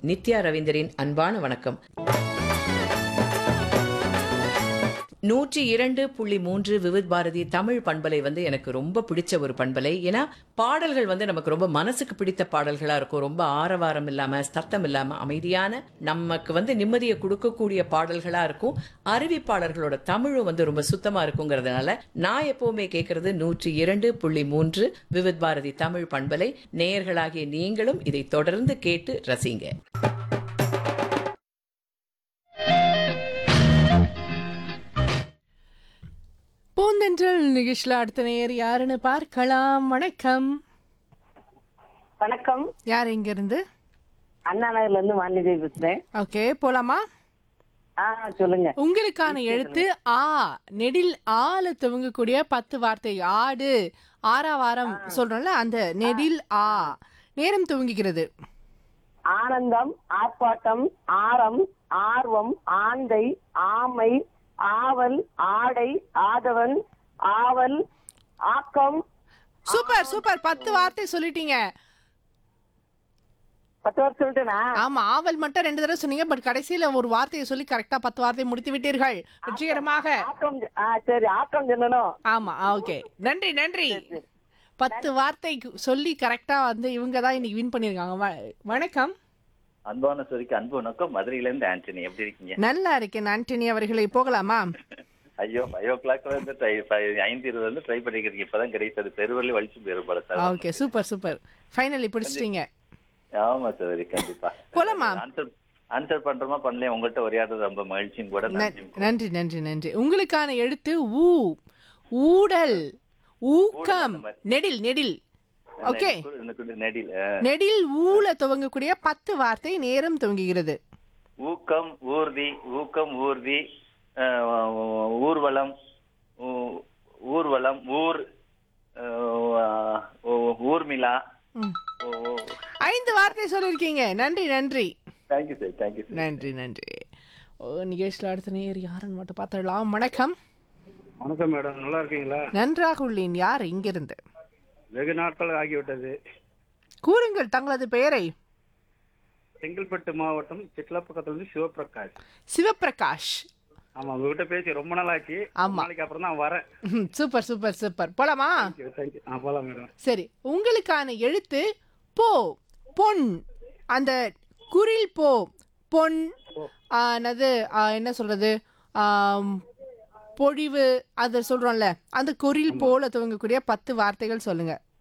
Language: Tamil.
நித்யா ரவீந்தரின் அன்பான வணக்கம் நூற்றி இரண்டு புள்ளி மூன்று விவித் பாரதி தமிழ் பண்பலை வந்து எனக்கு ரொம்ப பிடிச்ச ஒரு பண்பலை ஏன்னா பாடல்கள் வந்து நமக்கு ரொம்ப மனசுக்கு பிடித்த பாடல்களா இருக்கும் ரொம்ப ஆரவாரம் இல்லாம சத்தம் இல்லாம அமைதியான நமக்கு வந்து நிம்மதியை கொடுக்கக்கூடிய பாடல்களா இருக்கும் அறிவிப்பாளர்களோட தமிழும் வந்து ரொம்ப சுத்தமா இருக்குங்கிறதுனால நான் எப்பவுமே கேட்கறது நூற்றி இரண்டு புள்ளி மூன்று விவித் பாரதி தமிழ் பண்பலை நேயர்களாகிய நீங்களும் இதை தொடர்ந்து கேட்டு ரசிங்க பூந்தென்றல் நிகழ்ச்சியில் அடுத்த நேர் யாருன்னு பார்க்கலாம் வணக்கம் வணக்கம் யார் இங்க இருந்து அண்ணா நகர்ல இருந்து வாணிதேவி பேசுறேன் ஓகே போலாமா ஆ சொல்லுங்க உங்களுக்கான எழுத்து ஆ நெடில் ஆல துவங்கக்கூடிய பத்து வார்த்தை ஆடு ஆறாவாரம் சொல்றோம்ல அந்த நெடில் ஆ நேரம் துவங்குகிறது ஆனந்தம் ஆர்ப்பாட்டம் ஆரம் ஆர்வம் ஆந்தை ஆமை ஆவல் ஆடை ஆதவன் ஆவல் ஆக்கம் சூப்பர் சூப்பர் பத்து வார்த்தை சொல்லிட்டீங்க பத்து வருஷம் சொல்லிட்டேனா ஆமா ஆவல் மட்டும் ரெண்டு தடவை சொன்னீங்க பட் கடைசியில ஒரு வார்த்தையை சொல்லி கரெக்டா பத்து வார்த்தை முடித்து விட்டீர்கள் வெற்றிகரமாக ஆக்கம் ஆ சரி ஆக்கம் சொல்லணும் ஆமா ஓகே நன்றி நன்றி பத்து வார்த்தை சொல்லி கரெக்டா வந்து இவங்க தான் இன்னைக்கு வின் பண்ணிருக்காங்க வ- வணக்கம் அன்பான சொரிக்கு அன்பு வணக்கம் மதுரையில இருந்து ஆண்டனி எப்படி இருக்கீங்க நல்லா இருக்கேன் ஆண்டனி அவர்களை போகலாமா ஐயோ ஃபைவ் ஓ கிளாக் வந்து ட்ரை ஐந்து இருபது வந்து ட்ரை பண்ணிக்கிறீங்க இப்பதான் கிடைச்சது பெருவள்ளி வலிச்சு போயிரும் போல sir okay super super finally பிடிச்சிட்டீங்க ஆமா சார் கண்டிப்பா போலாமா? ஆன்சர் ஆன்சர் பண்றோமா பண்ணலையா உங்கள்கிட்ட உரையாடுறது ரொம்ப மகிழ்ச்சியும் கூட ந- நன்றியும் கூட. நன்றி நன்றி நன்றி உங்களுக்கான எழுத்து ஊ ஊடல் ஊக்கம் நெடில் நெடில் ஓகே எனக்கு- எனக்கு நெடில் ஆ. நெடில் ஊல துவங்கக்கூடிய பத்து வார்த்தை நேரம் துவங்குகிறது ஊக்கம் ஊர்தி ஊக்கம் ஊர்தி ஆ, ஊர்வலம் ஊ- ஊர்வலம் ஊர் ஆ, ஊ- ஊர்மிளா ம். ஐந்து வார்த்தை சொல்லியிருக்கீங்க நன்றி நன்றி தேங்க்யூ சார் தேங்க்யூ சார் நன்றி நன்றி ஓ நிகழ்ச்சியில் அடுத்த நேர் யாருன்னு மட்டும் பார்த்துடலாம் வணக்கம் வணக்கம் மேடம் நல்லா இருக்கீங்களா நன்றாக உள்ளேன் யார் இங்கிருந்து வெகு நாட்கள் ஆகிவிட்டது கூறுங்கள் தங்களது பெயரை செங்கல்பட்டு மாவட்டம் சிட்லாப்பக்கத்துலேருந்து சிவபிரகாஷ் சிவபிரகாஷ் ஆமா உங்ககிட்ட பேசி ரொம்ப நாள் ஆச்சு ஆமா. நாளைக்கு அப்புறம் தான் வரேன் ம், சூப்பர் சூப்பர் சூப்பர் போலாமா தேங்க்யூ ஆ போலாம் மேடம் சரி உங்களுக்கான எழுத்து போ பொன் அந்த குரில் போ பொன் ஆ, என்னது ஆ, என்ன சொல்றது ஆம், பொழிவு அதை சொல்றோம்ல அந்த குரில் போல துவங்கக்கூடிய பத்து வார்த்தைகள் சொல்லுங்க